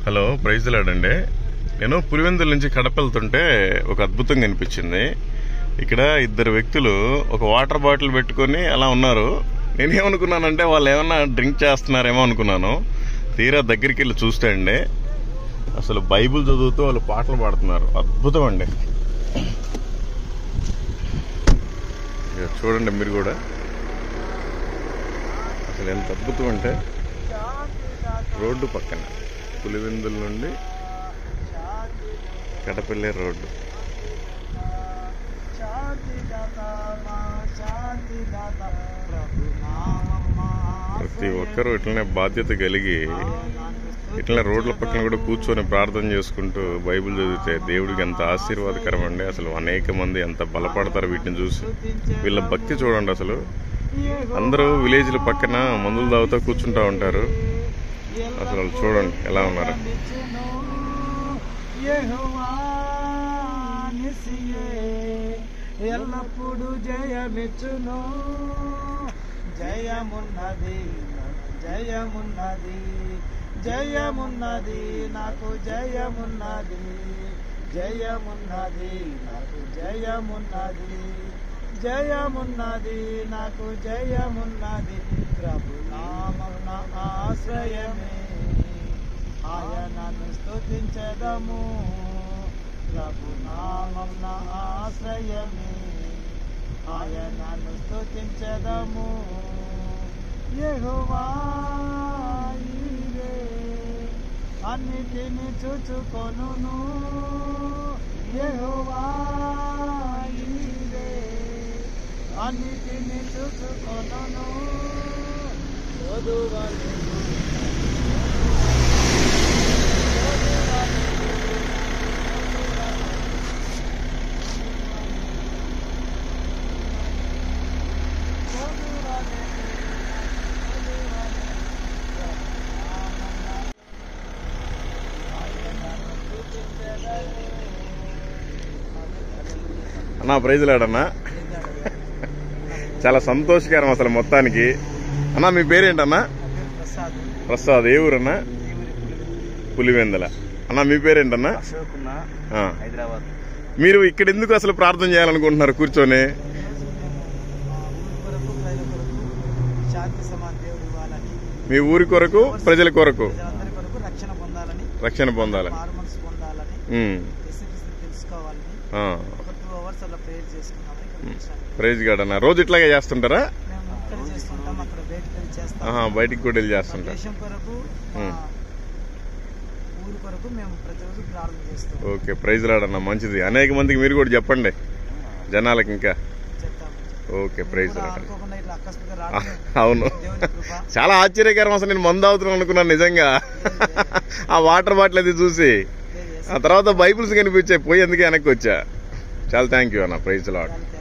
Hello praise లాడండి నేను పులివెందుల నుంచి కడప వెళ్తుంటే ఒక అద్భుతం కనిపించింది ఇక్కడ ఇద్దరు వ్యక్తులు ఒక వాటర్ బాటిల్ పెట్టుకొని అలా ఉన్నారు నేనేమనుకున్నానంటే వాళ్ళు ఏమన్నా డ్రింక్ చేస్తున్నారేమో అనుకున్నాను తీరా దగ్గరికి వెళ్ళి చూస్తే అండి అసలు బైబిల్ చదువుతూ వాళ్ళు పాటలు పాడుతున్నారు అద్భుతం అండి ఇక చూడండి మీరు కూడా అసలు ఎంత అద్భుతం అంటే రోడ్డు పక్కన పులివెందుల నుండి కడపల్లే రోడ్డు ప్రతి ఒక్కరూ ఇట్లనే బాధ్యత కలిగి ఇట్లనే రోడ్ల పక్కన కూడా కూర్చొని ప్రార్థన చేసుకుంటూ బైబిల్ చదివితే దేవుడికి ఎంత ఆశీర్వాదకరం అండి అసలు అనేక మంది ఎంత బలపడతారు వీటిని చూసి వీళ్ళ భక్తి చూడండి అసలు అందరూ విలేజ్ల పక్కన మందులు తాగుతూ కూర్చుంటా ఉంటారు అసలు వాళ్ళు చూడండి ఎలా ఉన్నారు ఎల్లప్పుడు జయమిచ్చును జయమున్నది జయమున్నది జయమున్నది నాకు జయమున్నది జయమున్నది నాకు జయమున్నది జయమున్నది నాకు జయమున్నది ప్రభు నామమున ఆశ్రయమే ఆయనను స్తుతించదము ప్రభు నామమున ఆశ్రయమే ఆయనను స్తుతించదము యెహోవా ఈరే అన్నిటిని చూచుకొనును యెహోవా ఈరే అన్నిటిని చూచుకొనును చదువలేదు అన్నా ప్రైజ్ లాడన్నా చాలా సంతోషకరం అసలు మొత్తానికి అన్నా మీ పేరేంటన్నా ప్రసాద్ ప్రసాద్ ఏ ఊరన్నా పులివెందల అన్నా మీ పేరేంటన్నా అశోక్ ఆ. హైదరాబాద్ మీరు ఇక్కడ ఎందుకు అసలు ప్రార్థన చేయాలనుకుంటున్నారు కూర్చొని కొరకు ప్రజల కొరకు శాంతి సమాన్ దేవుడు ఇవ్వాలని మీ ఊరి కొరకు ప్రజల కొరకు ప్రజలందరి కొరకు రక్షణ పొందాలని రక్షణ పొందాలని మారు మనసు పొందాలని ఉమ్. యేసుక్రీస్తుని తెలుసుకోవాలని ఆ. ఒక టూ అవర్స్ అలా ప్రేయర్ చేసుకున్నామని ఇక్కడ వచ్చాను ప్రైజ్ గాడ్ అన్న రోజు ఇట్లాగే చేస్తుంటారా మేము ఇక్కడ చేస్తుంటాం అక్కడ బయటకు వెళ్ళి చేస్తాం ఆహా, బయటికి కూడా వెళ్ళి మా చేస్తుంటారు దేశం కొరకు మా ఉమ్. ఊరు కొరకు మేము ప్రతిరోజు ప్రార్థన చేస్తాం ఓకే ప్రైజ్ లాడన్న మంచిది అనేక మందికి మీరు కూడా చెప్పండి జనాలకి ఇంకా చెప్తాం ఓకే ప్రైజ్ కూడా లాడ్ అనుకోకుండా ఇట్లా అకస్మాత్తుగా ఆ, రావడం అవును దేవుని కృప చాలా ఆశ్చర్యకరం అసలు నేను మందు అవుతున్నాను అనుకున్నాను నిజంగా ఆ వాటర్ బాటిల్ అది చూసి ఆ తర్వాత బైబిల్స్ కనిపించాయి పోయి ఎందుకు వెనక్కి వచ్చా చాలా థ్యాంక్ యూ అన్న ప్రైజ్ లాడ్ దానికి